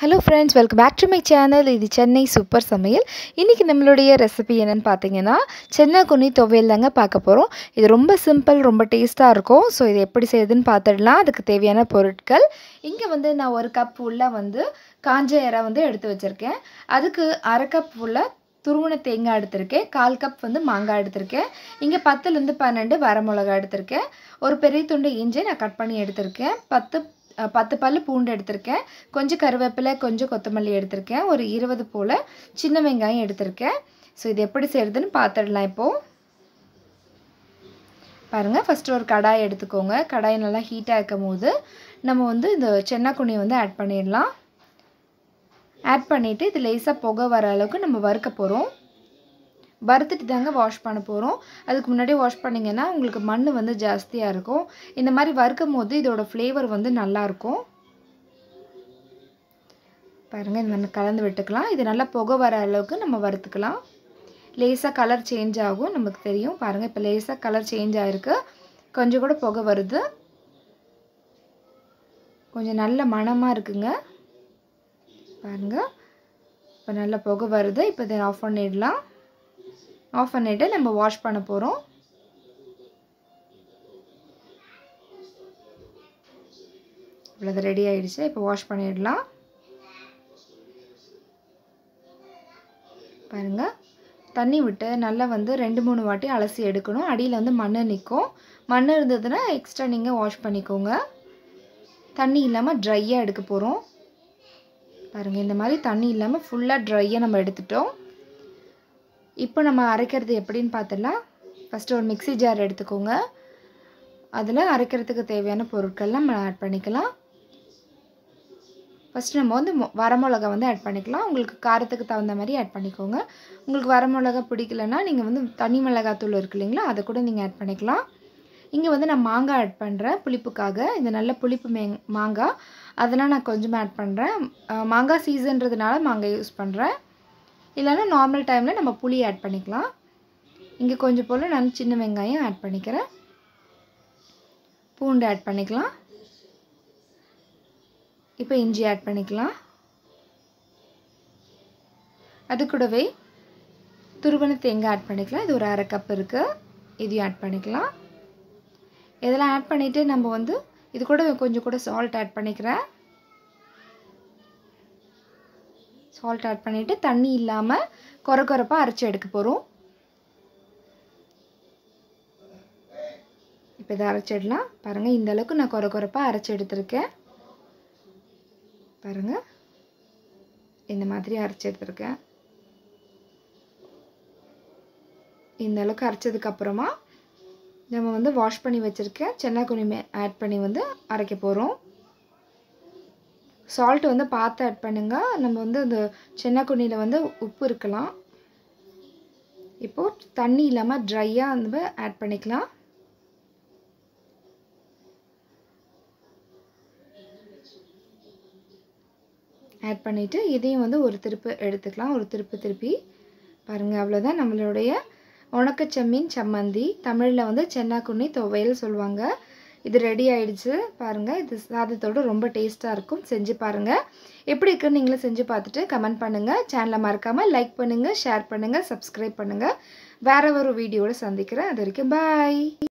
hello friends welcome back to my channel இது Chennai super சமையல் இன்றைக்கி நம்மளுடைய ரெசிபி என்னென்னு பார்த்தீங்கன்னா சென்னை குனி துவையல் தாங்க பார்க்க போகிறோம் இது ரொம்ப சிம்பிள் ரொம்ப டேஸ்ட்டாக இருக்கும் ஸோ இது எப்படி செய்யுதுன்னு பார்த்துடலாம் அதுக்கு தேவையான பொருட்கள் இங்கே வந்து நான் ஒரு கப் ஃபுல்லாக வந்து காஞ்ச இறை வந்து எடுத்து வச்சுருக்கேன் அதுக்கு அரை கப் ஃபுல்லாக துருவன தேங்காய் எடுத்திருக்கேன் கால் கப் வந்து மாங்காய் எடுத்திருக்கேன் இங்கே பத்துலேருந்து பன்னெண்டு வரமிளகா எடுத்திருக்கேன் ஒரு பெரிய துண்டு இஞ்சி நான் கட் பண்ணி எடுத்திருக்கேன் பத்து அஹ், பத்து பல்லு பூண்டு எடுத்திருக்கேன் கொஞ்சம் கருவேப்பிலை கொஞ்சம் கொத்தமல்லி எடுத்திருக்கேன் ஒரு இருபது போல் சின்ன வெங்காயம் எடுத்திருக்கேன் ஸோ இது எப்படி செய்கிறதுன்னு பார்த்துடலாம் இப்போது பாருங்கள் ஃபஸ்ட்டு ஒரு கடாய் எடுத்துக்கோங்க கடாய் நல்லா ஹீட்டாக இருக்கும் போது நம்ம வந்து இந்த சென்னாக்குனியை வந்து ஆட் பண்ணிடலாம் ஆட் பண்ணிவிட்டு இது லேசாக புகை வர அளவுக்கு நம்ம வறுக்க போகிறோம் வறுத்துட்டு தாங்க வாஷ் பண்ண போகிறோம் அதுக்கு முன்னாடி வாஷ் பண்ணிங்கன்னா உங்களுக்கு மண் வந்து ஜாஸ்தியாக இருக்கும் இந்த மாதிரி வறுக்கும் போது இதோட ஃப்ளேவர் வந்து நல்லாயிருக்கும் பாருங்கள் இந்த மாதிரி கலந்து விட்டுக்கலாம் இது நல்லா புகை வர அளவுக்கு நம்ம வறுத்துக்கலாம் லேசாக கலர் சேஞ்ச் ஆகும் நமக்கு தெரியும் பாருங்கள் இப்போ லேசாக கலர் சேஞ்ச் ஆகிருக்கு கொஞ்சம் கூட புகை வருது கொஞ்சம் நல்ல மணமாக இருக்குங்க பாருங்கள் இப்போ நல்ல புகை வருது இப்போ இதை ஆஃப் பண்ணிடலாம் ஆஃப் பண்ணிவிட்டு நம்ம வாஷ் பண்ண போகிறோம் இவ்வளோ ரெடி ஆயிடுச்சு இப்போ வாஷ் பண்ணிடலாம் பாருங்கள் தண்ணி விட்டு நல்லா வந்து ரெண்டு மூணு வாட்டி அலசி எடுக்கணும் அடியில் வந்து மண் நிற்கும் மண் இருந்ததுன்னா எக்ஸ்ட்ரா நீங்கள் வாஷ் பண்ணிக்கோங்க தண்ணி இல்லாமல் ட்ரையாக எடுக்க போகிறோம் பாருங்கள் இந்த மாதிரி தண்ணி இல்லாமல் ஃபுல்லாக ட்ரையாக நம்ம எடுத்துட்டோம் இப்போ நம்ம அரைக்கிறது எப்படின்னு பார்த்துடலாம் ஃபஸ்ட்டு ஒரு மிக்ஸி ஜார் எடுத்துக்கோங்க அதில் அரைக்கிறதுக்கு தேவையான பொருட்கள்லாம் நம்ம ஆட் பண்ணிக்கலாம் ஃபஸ்ட்டு நம்ம வந்து மொ- வரமிளகா வந்து ஆட் பண்ணிக்கலாம் உங்களுக்கு காரத்துக்கு தகுந்த மாதிரி ஆட் பண்ணிக்கோங்க உங்களுக்கு வரமிளகா பிடிக்கலன்னா நீங்கள் வந்து தனி மிளகாத்தூள் இருக்கு இல்லைங்களா அதை கூட நீங்கள் ஆட் பண்ணிக்கலாம் இங்கே வந்து நான் மாங்காய் ஆட் பண்ணுறேன் புளிப்புக்காக இது நல்ல புளிப்பு மே மாங்காய் அதெல்லாம் நான் கொஞ்சமாக ஆட் பண்ணுறேன் மாங்காய் சீசன்றதுனால மாங்காய் யூஸ் பண்ணுறேன் இல்லைன்னா நார்மல் டைமில் நம்ம புளி ஆட் பண்ணிக்கலாம் இங்கே கொஞ்சம் போல் நான் சின்ன வெங்காயம் ஆட் பண்ணிக்கிறேன் பூண்டு ஆட் பண்ணிக்கலாம் இப்போ இஞ்சி ஆட் பண்ணிக்கலாம் அது கூடவே துருவன தேங்காய் ஆட் பண்ணிக்கலாம் இது ஒரு அரை கப் இருக்குது இதையும் ஆட் பண்ணிக்கலாம் இதெல்லாம் ஆட் பண்ணிவிட்டு நம்ம வந்து இது கூட கொஞ்சம் கூட சால்ட் ஆட் பண்ணிக்கிறேன் சால்ட் ஆட் பண்ணிவிட்டு தண்ணி இல்லாமல் கொர கொரப்பாக அரைச்சி எடுக்க போகிறோம் இப்போ இதை அரைச்சிடலாம் பாருங்கள் இந்த அளவுக்கு நான் கொர கொரப்பாக அரைச்சி எடுத்திருக்கேன் பாருங்கள் இந்த மாதிரி அரைச்சி எடுத்திருக்கேன் இந்த அளவுக்கு அரைச்சதுக்கப்புறமா நம்ம வந்து வாஷ் பண்ணி வச்சுருக்க சென்னா குனிமே ஆட் பண்ணி வந்து அரைக்க போகிறோம் சால்ட் வந்து பார்த்து ஆட் பண்ணுங்க நம்ம வந்து இந்த சென்னா குனியில் வந்து உப்பு இருக்கலாம் இப்போது தண்ணி இல்லாமல் ட்ரையாக நம்ம ஆட் பண்ணிக்கலாம் ஆட் பண்ணிவிட்டு இதையும் வந்து ஒரு திருப்பு எடுத்துக்கலாம் ஒரு திருப்பு திருப்பி பாருங்கள் அவ்வளோதான் நம்மளுடைய உணக்கச்செம்மீன் சம்மந்தி தமிழில் வந்து சென்னாக்குண்ணி துவையல் சொல்லுவாங்க இது ரெடி ஆயிடுச்சு பாருங்கள் இது சாதத்தோடு ரொம்ப டேஸ்ட்டாக இருக்கும் செஞ்சு பாருங்கள் எப்படி இருக்குன்னு நீங்களும் செஞ்சு பார்த்துட்டு கமெண்ட் பண்ணுங்கள் சேனலை மறக்காமல் லைக் பண்ணுங்கள் ஷேர் பண்ணுங்கள் சப்ஸ்கிரைப் பண்ணுங்கள் வேற ஒரு வீடியோவில் சந்திக்கிறேன் அது வரைக்கும் பாய்